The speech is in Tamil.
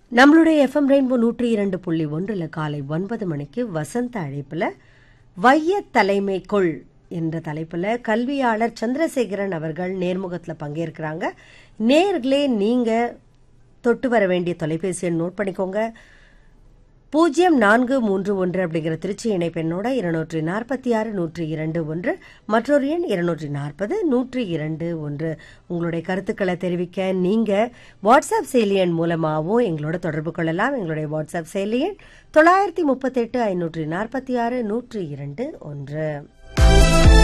நம்மளுடைய எஃப்எம் ரெயின்போ நூற்றி இரண்டு புள்ளி ஒன்றில் காலை ஒன்பது மணிக்கு வசந்த அழைப்பில் வைய தலைமைக்குள் என்ற தலைப்பில் கல்வியாளர் சந்திரசேகரன் அவர்கள் நேர்முகத்தில் பங்கேற்கிறாங்க நேர்களே நீங்கள் தொட்டு வர வேண்டிய தொலைபேசி எண் நோட் பண்ணிக்கோங்க பூஜ்ஜியம் நான்கு மூன்று ஒன்று அப்படிங்கிற திருச்சி இணைப்பெண்ணோட இருநூற்றி நாற்பத்தி ஆறு நூற்றி இரண்டு ஒன்று மற்றொரு எண் இருநூற்றி நாற்பது நூற்றி இரண்டு ஒன்று உங்களுடைய கருத்துக்களை தெரிவிக்க நீங்கள் வாட்ஸ்அப் செயலி எண் மூலமாகவும் எங்களோட தொடர்பு கொள்ளலாம் எங்களுடைய வாட்ஸ்அப் செயலி எண் தொள்ளாயிரத்தி முப்பத்தெட்டு ஐநூற்றி நாற்பத்தி ஆறு நூற்றி இரண்டு ஒன்று